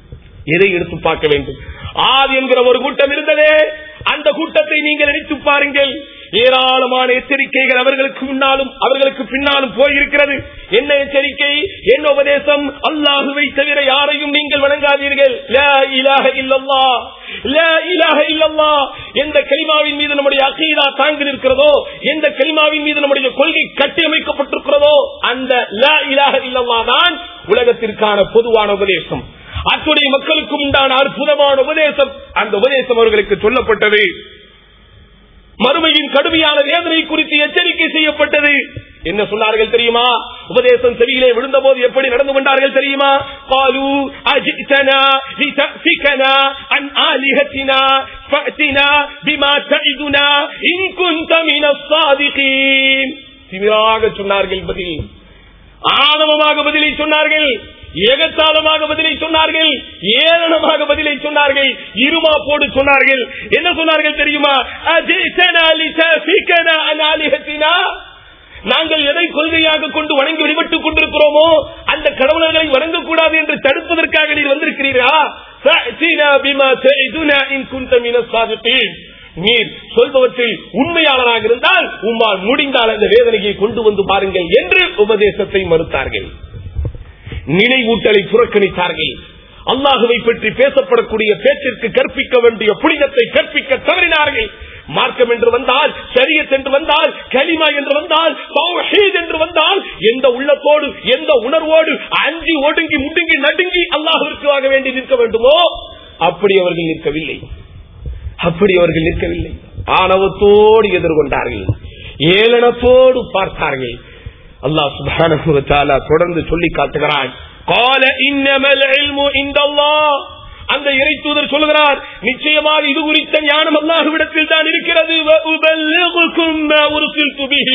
எதை எடுத்து பார்க்க வேண்டும் ஆதி என்கிற ஒரு கூட்டம் இருந்ததே அந்த கூட்டத்தை நீங்கள் நினைத்து பாருங்கள் ஏராளமான எச்சரிக்கைகள் அவர்களுக்கு முன்னாலும் அவர்களுக்கு பின்னாலும் போயிருக்கிறது என்ன எச்சரிக்கை என்ன உபதேசம் அல்லாஹுவை தவிர யாரையும் நீங்கள் வணங்காதீர்கள் லா இலாஹ இல்லல்லாஹ். லா இலாஹ இல்லல்லாஹ். எந்த கலிமாவின் மீது நம்முடைய அகீதா தாங்கி நிற்கிறதோ எந்த கலிமாவின் மீது நம்முடைய கொள்கை கட்டியமைக்கப்பட்டிருக்கிறதோ அந்த லா இலாஹ இல்லல்லாஹ் தான் உலகத்திற்கான பொதுவான உபதேசம் அத்துடைய மக்களுக்கு உண்டான அற்புதமான உபதேசம் அந்த உபதேசம் அவர்களுக்கு சொல்லப்பட்டது மறுமையின் கடுமையான வேதனை குறித்து எச்சரிக்கை செய்யப்பட்டது என்ன சொன்னார்கள் தெரியுமா உபதேசம் செவியிலே விழுந்த போது எப்படி நடந்து கொண்டார்கள் தெரியுமா قالوا أجئتنا لتأفكنا عن آلهتنا فأتنا بما تعدنا إن كنت من الصادقين திமிராக சொன்னார்கள் பதில் ஆணவமாக பதிலை சொன்னார்கள் ஏகத்தாளமாக பதிலை சொன்னார்கள் ஏளனமாக பதிலை சொன்னார்கள் இருமாப்போடு சொன்னார்கள் என்ன சொன்னார்கள் தெரியுமா அஜித்தனா லிதஃபிகனா அன் ஆலிஹத்தினா? நாங்கள் எதை கொள்கையாக கொண்டு வணங்கி வழிபட்டுக் கொண்டிருக்கிறோமோ அந்த கடவுளர்களை வணங்கக்கூடாது என்று தடுப்பதற்காக நீர் வந்திருக்கிறீரா ஃபஅத்தினா பிமா தஇதுனா இன் குன்த மினஸ் சாதிகீன். நீர் சொல்பவற்றில் உண்மையாளராக இருந்தால் உம்மால் முடிந்தால் அந்த வேதனையை கொண்டு வந்து பாருங்கள் என்று உபதேசத்தை மறுத்தார்கள் நினைவூட்டலை புறக்கணித்தார்கள் அல்லாஹுவை பற்றி பேசப்படக்கூடிய பேச்சிற்கு கற்பிக்க வேண்டிய புனிதத்தை கற்பிக்க தவறினார்கள் மார்க்கம் என்று வந்தால் சரியத் என்று வந்தால் கலிமா என்று வந்தால் தௌஹீத் என்று வந்தால் எந்த உள்ளத்தோடு எந்த உணர்வோடு அஞ்சி ஒடுங்கி முடுங்கி நடுங்கி அல்லாஹுவிற்காக வேண்டி நிற்க வேண்டுமோ அப்படி அவர்கள் நிற்கவில்லை அப்படி அவர்கள் நிற்கவில்லை ஆணவத்தோடு எதிர்கொண்டார்கள் ஏளனத்தோடு பார்த்தார்கள் அல்லாஹ் சுப்ஹானஹு வ தஆலா தொடர்ந்து சொல்லி காட்டுகிறான் قال انما العلم عند الله அந்த இறை தூதர் சொல்லுகிறார் நிச்சயமாக இது குறித்த ஞானம் அல்லாஹ்விடத்தில் தான் இருக்கிறது وأبلغكم ما أرسلت به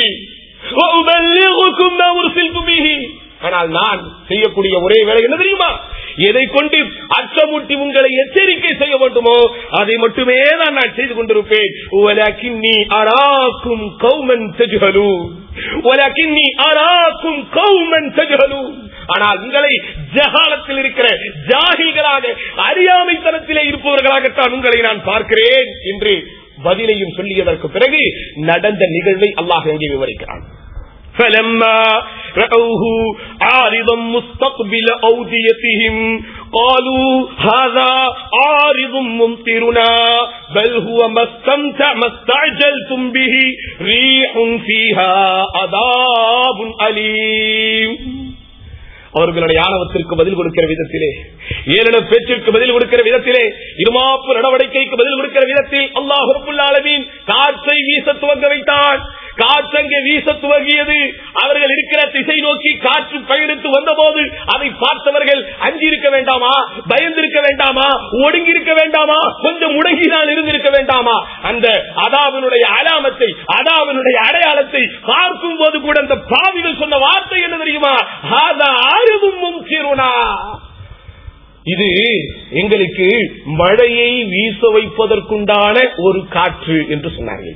وأبلغكم ما أرسلت به ஆனால் நான் செய்யக்கூடிய ஒரே வேலை என்ன தெரியுமா எதை கொண்டு அச்சமூட்டி உங்களை எச்சரிக்கை செய்ய வேண்டுமோ அதை மட்டுமே தான் நான் செய்து கொண்டிருப்பேன் ولكني أراكم قوما تجهلون ولكني أراكم قوما تجهلون ஆனால் உங்களை ஜகாலத்தில் இருக்கிற ஜாகில்களாக அறியாமைத்தனத்திலே இருப்பவர்களாகத்தான் உங்களை நான் பார்க்கிறேன் என்று பதிலையும் சொல்லியதற்கு பிறகு நடந்த நிகழ்வை அல்லாஹ் எங்கே விவரிக்கிறான் فلما رأوه عارضا مستقبل أوديتهم قالوا هذا عارض ممطرنا بل هو ما استمتع ما استعجلتم به ريح فيها عذاب أليم அவர்களுடைய ஆணவத்திற்கு பதில் கொடுக்கிற விதத்திலே ஏழன பேச்சிற்கு பதில் கொடுக்கிற விதத்திலே இருமாப்பு நடவடிக்கைக்கு பதில் கொடுக்கிற விதத்தில் அல்லாஹ் ரபுல் ஆலமீன் காற்றை வீச துவங்க வைத்தான் காற்று அங்கே வீச துவங்கியது அவர்கள் இருக்கிற திசை நோக்கி காற்று பயணித்து வந்தபோது அதை பார்த்தவர்கள் அஞ்சிருக்க வேண்டாமா பயந்திருக்க வேண்டாமா ஒடுங்கி இருக்க வேண்டாமா கொஞ்சம் முடங்கிதான் இருந்திருக்க வேண்டாமா அந்த அதாவினுடைய அலாமத்தை அதாவினுடைய அடையாளத்தை பார்க்கும் போது கூட அந்த பாவிகள் சொன்ன வார்த்தை என்ன தெரியுமா "ஹாதா ஆறுதும் முன்கிருனா." இது எங்களுக்கு மழையை வீச வைப்பதற்குண்டான ஒரு காற்று என்று சொன்னார்கள்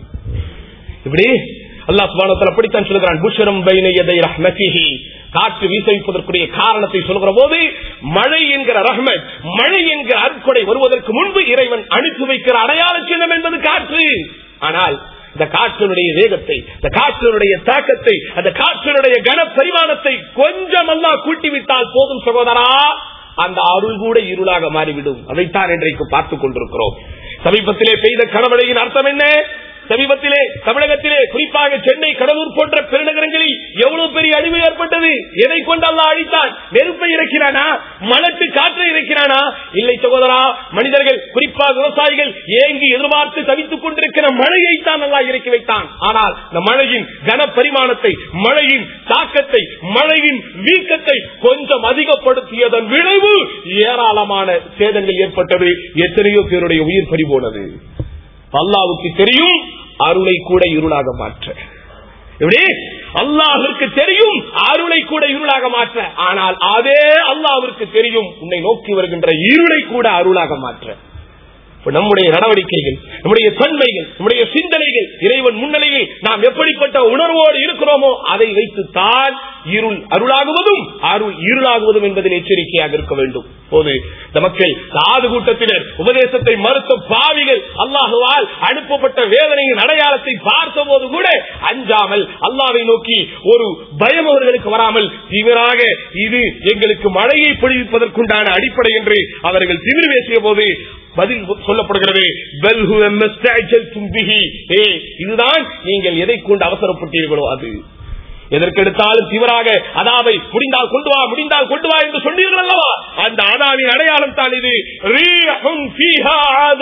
இப்படி அல்லாஹ் சுபானத்தில் அப்படித்தான் சொல்கிறான் புஷரம் பைன எதை ரஹ்மதிஹி காற்று வீச வைப்பதற்குரிய காரணத்தை சொல்கிற போது மழை என்கிற ரஹ்மத் மழை என்கிற அற்கொடை வருவதற்கு முன்பு இறைவன் அனுப்பி வைக்கிற அடையாள சின்னம் என்பது காற்று ஆனால் இந்த காற்றினுடைய வேகத்தை இந்த காற்றினுடைய தாக்கத்தை அந்த காற்றினுடைய கன பரிமாணத்தை கொஞ்சம் எல்லாம் கூட்டிவிட்டால் போதும் சகோதரா அந்த அருள் கூட இருளாக மாறிவிடும் அதைத்தான் இன்றைக்கு பார்த்துக் கொண்டிருக்கிறோம் சமீபத்திலே பெய்த கனமழையின் அர்த்தம் என்ன சமீபத்திலே தமிழகத்திலே குறிப்பாக சென்னை கடலூர் போன்ற பெருநகரங்களில் எவ்வளவு பெரிய அழிவு ஏற்பட்டது எதை கொண்டு அல்லாஹ் அழித்தான் நெருப்பை இறக்கிறானா மலட்டு காற்றை இறக்கிறானா இல்லை சகோதரா மனிதர்கள் குறிப்பாக விவசாயிகள் ஏங்கி எதிர்பார்த்து தவித்துக் கொண்டிருக்கிற மழையை தான் அல்லாஹ் இறக்கி வைத்தான் ஆனால் இந்த மழையின் கன பரிமாணத்தை மழையின் தாக்கத்தை மழையின் வீக்கத்தை கொஞ்சம் அதிகப்படுத்தியதன் விளைவு ஏராளமான சேதங்கள் ஏற்பட்டது எத்தனையோ பேருடைய உயிர் பறிபோனது அல்லாவுக்கு தெரியும் அருளை கூட இருளாக மாற்ற எப்படி அல்லாஹிற்கு தெரியும் அருளை கூட இருளாக மாற்ற ஆனால் அதே அல்லாஹிற்கு தெரியும் உன்னை நோக்கி வருகின்ற இருளை கூட அருளாக மாற்ற இப்ப நம்முடைய நடவடிக்கைகள் நம்முடைய தன்மைகள் நம்முடைய சிந்தனைகள் இறைவன் முன்னிலையில் நாம் எப்படிப்பட்ட உணர்வோடு இருக்கிறோமோ அதை வைத்துத்தான் இருள் அருளாகுவதும் அருள் இருளாகுவதும் என்பதில் எச்சரிக்கையாக இருக்க வேண்டும் போது இந்த மக்கள் சாது கூட்டத்தினர் உபதேசத்தை மறுத்த பாவிகள் அல்லாஹுவால் அனுப்பப்பட்ட வேதனையின் அடையாளத்தை பார்த்த போது கூட அஞ்சாமல் அல்லாவை நோக்கி ஒரு பயம் அவர்களுக்கு வராமல் தீவிராக இது எங்களுக்கு மழையை பொழிவிப்பதற்குண்டான அடிப்படை என்று அவர்கள் திமிர் பேசிய போது பதில் சொல்லப்படுகிறது "பல் ஹுவ மஸ்தஅஜல்தும் பிஹி." ஏ, இதுதான் நீங்கள் எதை கொண்டு அவசரப்பட்டீர்களோ அது எதற்கெடுத்தாலும் தீவிராக அதாவை முடிந்தால் கொண்டு வா முடிந்தால் கொண்டு வா என்று சொன்னீர்கள் அல்லவா அந்த அதாவின் அடையாளம் தான் இது ரீஹும் ஃபீஹா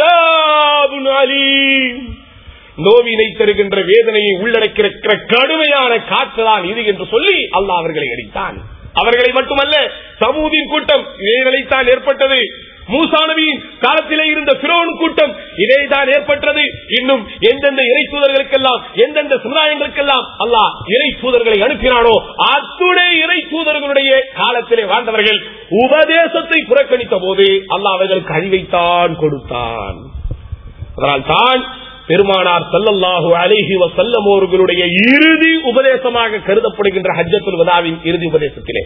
அதாபுன் அலீம். நோவினை தருகின்ற வேதனையை உள்ளடக்கிற கடுமையான காற்றுதான் இது என்று சொல்லி அல்லாஹ் அவர்களை அடித்தான் அவர்களை மட்டுமல்ல சமூதின் கூட்டம் இதேதான் ஏற்பட்டது மூசா நபியின் காலத்திலே இருந்த பிரோன் கூட்டம் இதேதான் ஏற்பட்டது இன்னும் எந்தெந்த இறை தூதர்களுக்கெல்லாம் எந்தெந்த சமுதாயங்களுக்கெல்லாம் அல்லாஹ் இறை தூதர்களை அனுப்பினானோ அத்துணை இறை தூதர்களுடைய காலத்திலே வாழ்ந்தவர்கள் உபதேசத்தை புறக்கணித்த போது அல்லாஹ் அவர்களுக்கு அழிவைத்தான் கொடுத்தான் அதனால் தான் பெருமானார் சல்லல்லாஹு அலைஹி வசல்லம் அவர்களுடைய இறுதி உபதேசமாக கருதப்படுகின்ற ஹஜ்ஜத்துல் வதாவின் இறுதி உபதேசத்திலே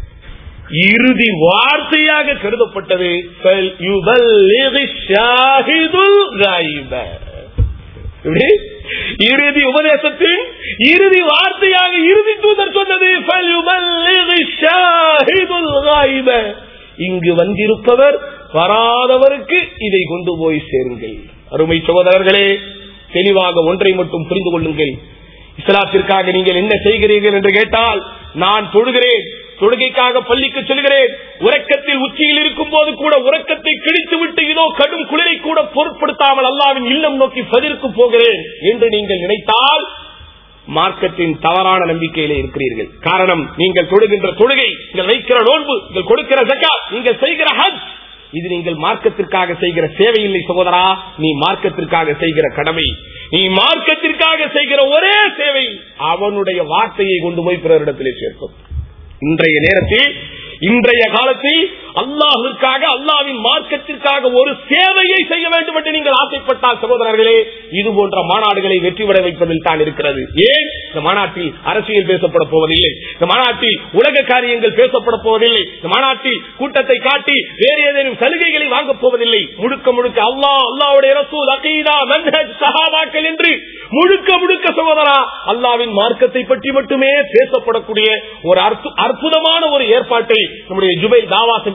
இறுதி வார்த்தையாக கருதப்பட்டது "ஃபல் யுபல்லிகி ஷாஹிதுல் காயிப." எப்படி? இறுதி உபதேசத்தின் இறுதி வார்த்தையாக இறுதி தூதர் சொன்னது "ஃபல் யுபல்லிகி ஷாஹிதுல் காயிப." இங்கு வந்திருப்பவர் வராதவருக்கு இதை கொண்டு போய் சேருங்கள் அருமை சகோதரர்களே தெளிவாக ஒன்றை மட்டும் புரிந்து கொள்ளுங்கள் இஸ்லாத்திற்காக நீங்கள் என்ன செய்கிறீர்கள் என்று கேட்டால் நான் தொழுகிறேன் தொழுகைக்காக பள்ளிக்கு செல்கிறேன் உறக்கத்தில் உச்சியில் இருக்கும் போது கூட உறக்கத்தை கிழித்து விட்டு இதோ கடும் குளிரை கூட பொருட்படுத்தாமல் அல்லாவின் இல்லம் நோக்கி பதிர்க்கு போகிறேன் என்று நீங்கள் நினைத்தால் மார்க்கத்தின் தவறான நம்பிக்கையிலே இருக்கிறீர்கள் காரணம் நீங்கள் தொழுகின்ற தொழுகை நீங்கள் வைக்கிற நோன்பு நீங்கள் கொடுக்கிற ஜக்கா நீங்கள் செய்கிற ஹஜ் இது நீங்கள் மார்க்கத்திற்காக செய்கிற சேவை இல்லை சகோதரா நீ மார்க்கத்திற்காக செய்கிற கடமை நீ மார்க்கத்திற்காக செய்கிற ஒரே சேவை அவனுடைய வார்த்தையை கொண்டு போய் பிறரிடத்திலே சேர்க்கும் இன்றைய நேரத்தில் இன்றைய காலத்தில் அல்லாஹிற்காக அல்லாவின் மார்க்கத்திற்காக ஒரு சேவையை செய்ய வேண்டும் என்று நீங்கள் ஆசைப்பட்டால் சகோதரர்களே இது போன்ற மாநாடுகளை வெற்றி பெற வைப்பதில் தான் இருக்கிறது ஏன் இந்த மாநாட்டில் அரசியல் பேசப்பட போவதில்லை இந்த மாநாட்டில் உலக காரியங்கள் பேசப்பட போவதில்லை இந்த மாநாட்டில் கூட்டத்தை காட்டி வேறு ஏதேனும் சலுகைகளை வாங்கப் போவதில்லை முழுக்க முழுக்க அல்லாஹ் அல்லாவுடைய ரசூல் அகீதா மன்ஹஜ் சஹாபாக்கள் என்று முழுக்க முழுக்க சகோதரா அல்லாவின் மார்க்கத்தை பற்றி மட்டுமே பேசப்படக்கூடிய ஒரு அற்பு- அற்புதமான ஒரு ஏற்பாட்டை நம்முடைய ஜுபை தாவா சென்டர்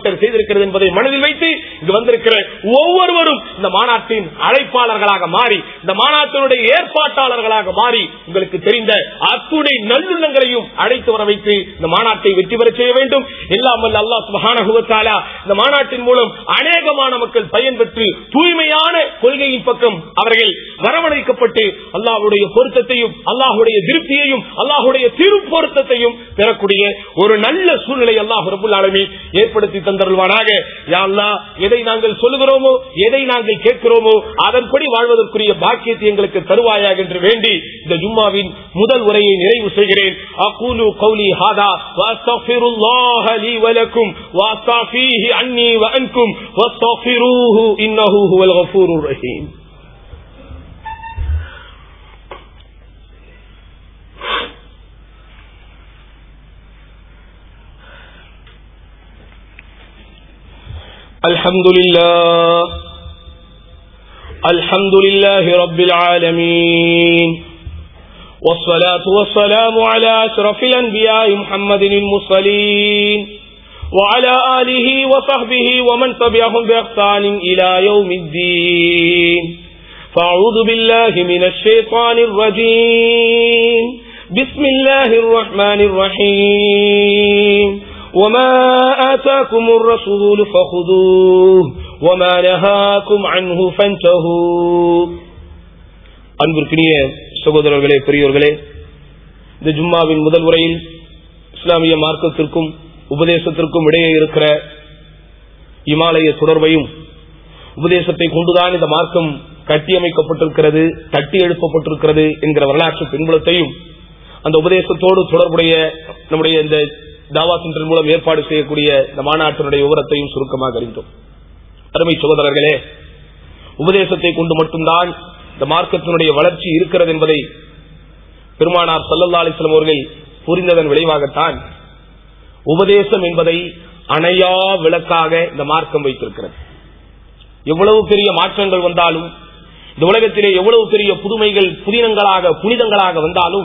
மார்க்கம் செய்திருக்கிறது என்பதை மனதில் வைத்து இங்கு வந்திருக்கிற ஒவ்வொருவரும் இந்த மாநாட்டின் அழைப்பாளர்களாக மாறி இந்த மாநாட்டினுடைய ஏற்பாட்டாளர்களாக மாறி உங்களுக்கு தெரிந்த அத்துணை நல்லுள்ளங்களையும் அழைத்து வர வைத்து இந்த மாநாட்டை வெற்றி பெற செய்ய வேண்டும் எல்லாம் வல்ல அல்லாஹ் சுப்ஹானஹு வ தஆலா இந்த மாநாட்டின் மூலம் அநேகமான மக்கள் பயன்பெற்று தூய்மையான கொள்கையின் பக்கம் அவர்கள் வரவழைக்கப்பட்டு அல்லாஹ்வுடைய பொருத்தத்தையும் அல்லாஹ்வுடைய திருப்தியையும் அல்லாஹ்வுடைய திருப்பொருத்தத்தையும் பெறக்கூடிய ஒரு நல்ல சூழ்நிலை அல்லாஹ் ரபுல் ஆலமீன் ஏற்படுத்தி தந்தருள்வானாக யா அல்லாஹ் எதை நாங்கள் சொல்லுகிறோமோ எதை நாங்கள் கேட்கிறோமோ அதன்படி வாழ்வதற்குரிய பாக்கியத்தை எங்களுக்கு தருவாயாக என்று வேண்டி இந்த ஜும்மாவின் முதல் உரையை நிறைவு செய்கிறேன் அகூலு கௌலி ஹாதா வாஸ்தக்ஃபிருல்லாஹ லீ வலக்கும் வாஸ்தஃபீஹி அன்னி வஅன்கும் வாஸ்தக்ஃபிரூஹு இன்னஹு ஹுவல் கஃபூருர் ரஹீம் الحمد لله الحمد لله رب العالمين والصلاة والسلام على أشرف الأنبياء محمد المرسلين وعلى آله وصحبه ومن تبعهم بإحسان إلى يوم الدين فأعوذ بالله من الشيطان الرجيم بسم الله الرحمن الرحيم وما آتاكم الرسول فخذوه وما نهاكم عنه فانتهوا அன்பிற்கினிய சகோதரர்களே பெரியோர்களே இந்த ஜும்மாவின் முதல் உரையில் இஸ்லாமிய மார்க்கத்திற்கும் உபதேசத்திற்கும் இடையே இருக்கிற இமாலய தொடர்பையும் உபதேசத்தை கொண்டுதான் இந்த மார்க்கம் கட்டியமைக்கப்பட்டிருக்கிறது கட்டி எழுப்பப்பட்டிருக்கிறது என்கிற வரலாற்று பின்புலத்தையும் அந்த உபதேசத்தோடு தொடர்புடைய நம்முடைய இந்த தாவா சென்டர் மூலம் ஏற்பாடு செய்யக்கூடிய இந்த மாநாட்டினுடைய விவரத்தையும் சுருக்கமாக அறிந்தோம் அருமை சகோதரர்களே உபதேசத்தை கொண்டு மட்டும்தான் இந்த மார்க்கத்தினுடைய வளர்ச்சி இருக்கிறது என்பதை பெருமானார் சல்லல்லா அலிஸ்லாம் அவர்கள் புரிந்ததன் விளைவாகத்தான் உபதேசம் என்பதை அணையா விளக்காக இந்த மார்க்கம் வைத்திருக்கிறது எவ்வளவு பெரிய மாற்றங்கள் வந்தாலும் இந்த உலகத்திலே எவ்வளவு பெரிய புதுமைகள் புதினங்களாக புனிதங்களாக வந்தாலும்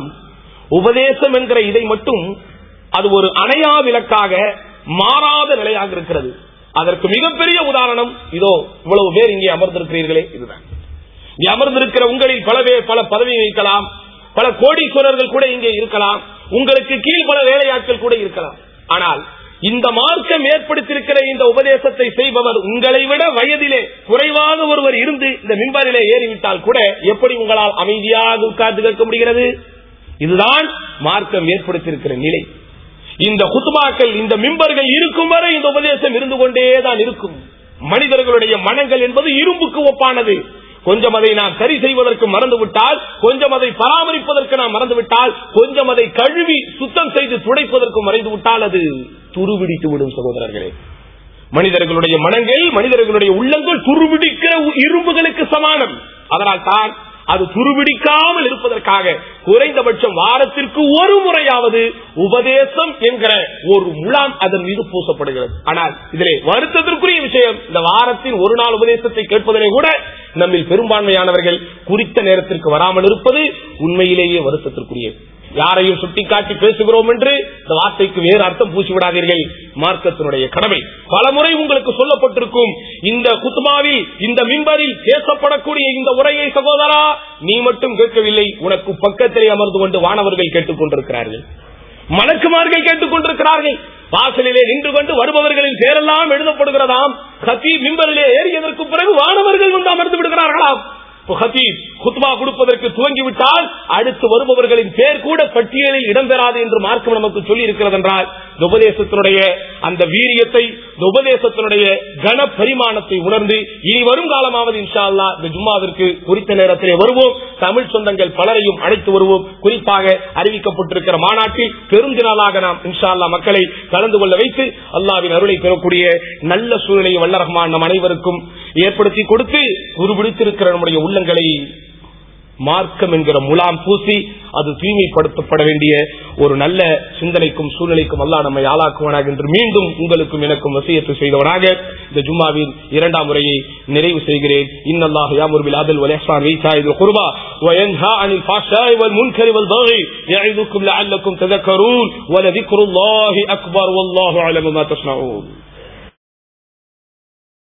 உபதேசம் என்கிற இதை மட்டும் அது ஒரு அணையா விளக்காக மாறாத நிலையாக இருக்கிறது அதற்கு மிகப்பெரிய உதாரணம் இதோ இவ்வளவு பேர் இங்கே அமர்ந்திருக்கிறீர்களே இதுதான் இங்கே அமர்ந்திருக்கிற உங்களில் பல பேர் பல பதவி வைக்கலாம் பல கோடீஸ்வரர்கள் கூட இங்கே இருக்கலாம் உங்களுக்கு கீழ் பல வேலையாட்கள் கூட இருக்கலாம் ஆனால் இந்த மார்க்கம் ஏற்படுத்தியிருக்கிற இந்த உபதேசத்தை செய்பவர் உங்களை விட வயதிலே குறைவாக ஒருவர் இருந்து இந்த மின்பரிலே ஏறிவிட்டால் கூட எப்படி உங்களால் அமைதியாக உட்கார்ந்து கேட்க முடிகிறது இதுதான் மார்க்கம் ஏற்படுத்தியிருக்கிற நிலை இந்த குத்துமாக்கள் இந்த மிம்பர்கள் இருக்கும் வரை இந்த உபதேசம் இருந்து கொண்டேதான் இருக்கும் மனிதர்களுடைய மனங்கள் என்பது இரும்புக்கு ஒப்பானது கொஞ்சம் அதை நாம் சரி செய்வதற்கு மறந்து விட்டால் கொஞ்சம் அதை பராமரிப்பதற்கு நாம் மறந்து விட்டால் கொஞ்சம் அதை கழுவி சுத்தம் செய்து துடைப்பதற்கு மறைந்து விட்டால் அது துருவிடித்து விடும் சகோதரர்களே மனிதர்களுடைய மனங்கள் மனிதர்களுடைய உள்ளங்கள் துருவிடிக்கிற இரும்புகளுக்கு சமானம் அதனால் தான் அது துருபிடிக்காமல் இருப்பதற்காக குறைந்தபட்சம் வாரத்திற்கு ஒரு முறையாவது உபதேசம் என்கிற ஒரு முலாம் அதன் மீது பூசப்படுகிறது ஆனால் இதிலே வருத்தத்திற்குரிய விஷயம் இந்த வாரத்தின் ஒரு நாள் உபதேசத்தை கேட்பதனை கூட நம்மில் பெரும்பான்மையானவர்கள் குறித்த நேரத்திற்கு வராமல் இருப்பது உண்மையிலேயே வருத்தத்திற்குரியது யாரையும் சுட்டிக்காட்டி பேசுகிறோம் என்று இந்த வார்த்தைக்கு வேறு அர்த்தம் பூசிவிடாதீர்கள் மார்க்கத்தினுடைய கடமை பல முறை உங்களுக்கு சொல்லப்பட்டிருக்கும் இந்த குத்துமாவில் இந்த மின்பரில் பேசப்படக்கூடிய இந்த உரையை சகோதரா நீ மட்டும் கேட்கவில்லை உனக்கு பக்கத்திலே அமர்ந்து கொண்டு வானவர்கள் கேட்டுக் கொண்டிருக்கிறார்கள் மலக்குமார்கள் கேட்டுக் கொண்டிருக்கிறார்கள் வாசலிலே நின்று கொண்டு வருபவர்களின் பேரெல்லாம் எழுதப்படுகிறதாம் ஹத்தி மிம்பரிலே ஏறியதற்கு பிறகு வானவர்கள் வந்து அமர்ந்து விடுகிறார்களாம் ஹதீப் குத்மா கொடுப்பதற்கு துவங்கிவிட்டால் அடுத்து வருபவர்களின் பேர் கூட பட்டியலில் இடம்பெறாது என்று மார்க்கம் நமக்கு சொல்லி இருக்கிறது என்றால் இந்த உபதேசத்தினுடைய அந்த வீரியத்தை இந்த உபதேசத்தினுடைய கன பரிமாணத்தை உணர்ந்து இனி வரும் காலமாவது இன்ஷா அல்லா இந்த ஜும்மாவிற்கு குறித்த நேரத்திலே வருவோம் தமிழ் சொந்தங்கள் பலரையும் அழைத்து வருவோம் குறிப்பாக அறிவிக்கப்பட்டிருக்கிற மாநாட்டில் பெருந்தினாலாக நாம் இன்ஷா அல்லா மக்களை கலந்து கொள்ள வைத்து அல்லாவின் அருளை பெறக்கூடிய நல்ல சூழ்நிலையை வல்லரகமான நம் அனைவருக்கும் ஏற்படுத்தி கொடுத்து குருபிடித்திருக்கிற நம்முடைய உள்ளங்களை மார்க்கம் என்கிற முலாம் பூசி அது தூய்மைப்படுத்தப்பட வேண்டிய ஒரு நல்ல சிந்தனைக்கும் சூழ்நிலைக்கும் அல்லா நம்மை ஆளாக்குவனாக என்று மீண்டும் உங்களுக்கும் எனக்கும் வசியத்து செய்தவனாக இந்த ஜும்மாவின் இரண்டாம் முறையை நிறைவு செய்கிறேன் இன்னல்லாஹ் யாமுர்பில் ஆதல் வலேஹான் வைசா இது குர்பா وينهى عن الفحشاء والمنكر والبغي يعظكم لعلكم تذكرون ولذكر الله أكبر والله أعلم ما تصنعون